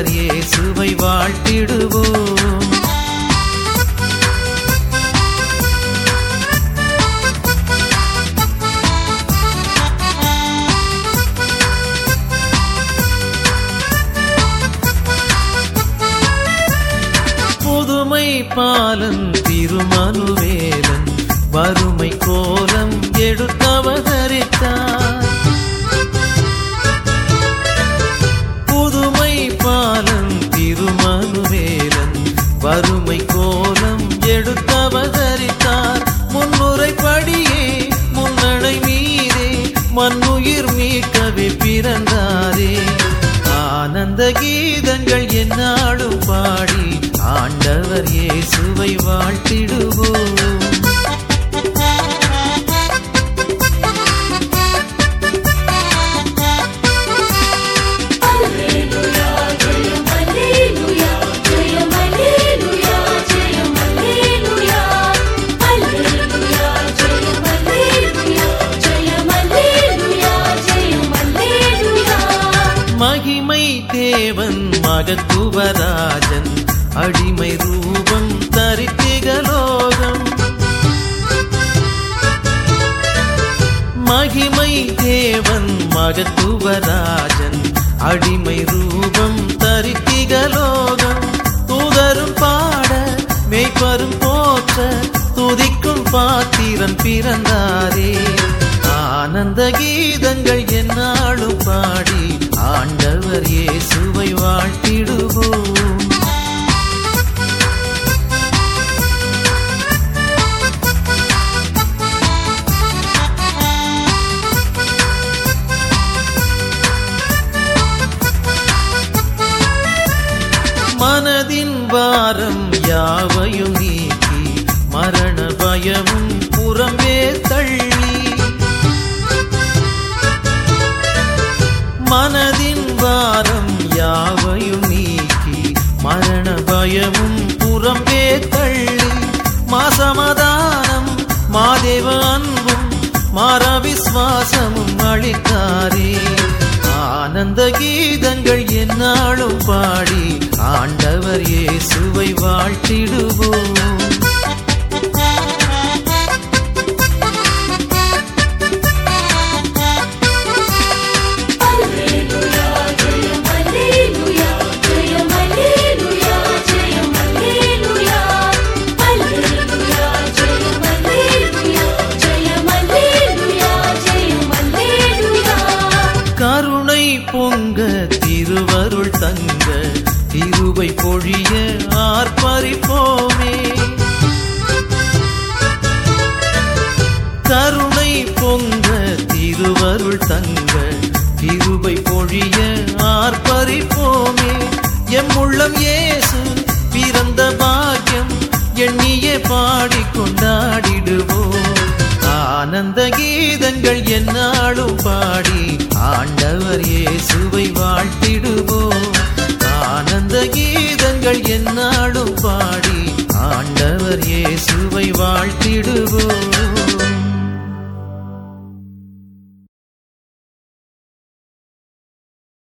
ஆண்டவர் இயேசுவை வாழ்த்திடுவோம் புதுமை பாலன் திருமனுவேலன் வறுமை கோலம் எடுத்தவதரித்தார் புதுமை பாலன் திருமனுவேலன் வறுமை கோலம் எடுத்தவதரித்தார் முன்னுரைப்படியே முன்னணை மீதே மண்ணுயிர் மீட்கவே பிறந்தாரே ஆனந்த கீதங்கள் என்னாலும் பாடி ஆண்டவர் இயேசுவை வாழ்த்திடுவோம் மகிமை தேவன் மகத்துவராஜன் அடிமை ரூபம் தரித்திகலோகம் மகிமை தேவன் மகத்துவராஜன் அடிமை ரூபம் தரித்திகலோகம் தூதரும் பாட மெய்ப்பரும் போற்ற துதிக்கும் பாத்திரன் பிறந்தாரே ஆனந்த கீதங்கள் என்னாலும் பாடி ஆண்டவர் இயேசுவை வாழ்த்திடுவோம் மனதின் வாரம் யாவையும் நீக்கி மரண பயமும் புறம்பே தள்ளி மனதின் வாரம் யாவையும் நீக்கி மரண பயமும் புறம்பே தள்ளி மாசமதானம் மாதேவ அன்பும் மாறா விஸ்வாசமும் அளித்தாரே ஆனந்த கீதங்கள் என்னாலும் பாடி ஆண்டவர் இயேசுவை வாழ்த்திடுவோம் கருணை பொங்க திருவருள் தங்க திருவை பொழிய ஆர்ப்பரிப்போமே கருணை பொங்க திருவருள் தங்க திருவை பொழிய ஆர்ப்பரிப்போமே எம் உள்ளம் இயேசு பிறந்த பாக்கியம் எண்ணியே பாடி கொண்டாடிடுவோம் ஆனந்த கீதங்கள் என்னாலும் பாடி ஆண்டவர் இயேசுவை வாழ்த்திடுவோம் ஆனந்த கீதங்கள் என்னாலும் பாடி ஆண்டவர் இயேசுவை வாழ்த்திடுவோம்